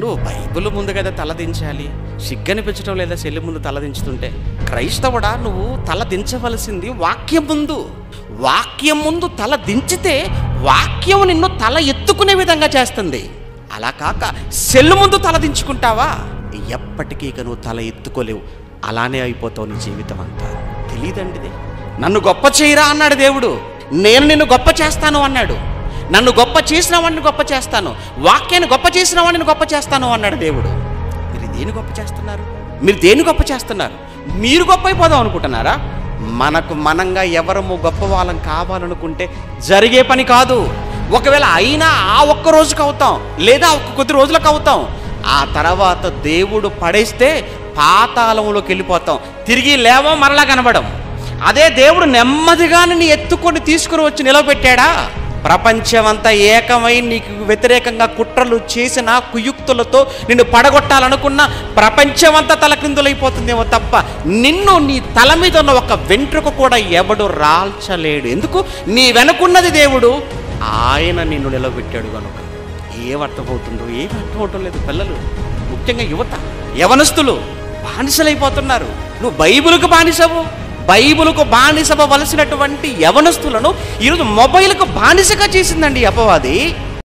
నువ్వు బైబిల్ ముందు కదా తలదించాలి సిగ్గనిపించడం లేదా చెల్లి ముందు తలదించుతుంటే క్రైస్తవుడా నువ్వు తల దించవలసింది వాక్యం ముందు వాక్యం ముందు తల దించితే వాక్యం నిన్ను తల ఎత్తుకునే విధంగా చేస్తుంది అలా కాక సెల్లు ముందు తల దించుకుంటావా ఎప్పటికీ ఇక నువ్వు తల ఎత్తుకోలేవు అలానే అయిపోతావు నీ జీవితం అంతా తెలియదండిది నన్ను గొప్ప చేయరా అన్నాడు దేవుడు నేను నిన్ను గొప్ప చేస్తాను అన్నాడు నన్ను గొప్ప చేసిన వాడిని గొప్ప చేస్తాను వాక్యాన్ని గొప్ప చేసిన వాడిని గొప్ప చేస్తాను అన్నాడు దేవుడు మీరు దేని గొప్ప చేస్తున్నారు మీరు దేని గొప్ప చేస్తున్నారు మీరు గొప్ప అయిపోదాం అనుకుంటున్నారా మనకు మనంగా ఎవరము గొప్ప వాళ్ళం కావాలనుకుంటే జరిగే పని కాదు ఒకవేళ అయినా ఆ ఒక్క రోజుకి అవుతాం లేదా ఒక్క కొద్ది రోజులకు అవుతాం ఆ తర్వాత దేవుడు పడేస్తే పాతాళంలోకి వెళ్ళిపోతాం తిరిగి లేవం మరలా కనబడం అదే దేవుడు నెమ్మదిగానే నీ ఎత్తుకొని తీసుకుని వచ్చి నిలబెట్టాడా ప్రపంచమంతా ఏకమై నీకు వ్యతిరేకంగా కుట్రలు చేసిన కుయుక్తులతో నిన్ను పడగొట్టాలనుకున్న ప్రపంచమంతా తలక్రిందులైపోతుందేమో తప్ప నిన్ను నీ తల మీద ఉన్న ఒక వెంట్రుక కూడా ఎవడు రాల్చలేడు ఎందుకు నీ వెనుకున్నది దేవుడు ఆయన నిన్ను నిలబెట్టాడు కనుక ఏం అర్థమవుతుందో ఏం అర్థమవటం లేదు పిల్లలు ముఖ్యంగా యువత యవనస్తులు బానిసలైపోతున్నారు నువ్వు బైబిల్కు బానిసవు బైబిల్కు బానిసవ్వవలసినటువంటి యవనస్తులను ఈరోజు మొబైల్కు బానిసగా చేసిందండి ఈ అపవాది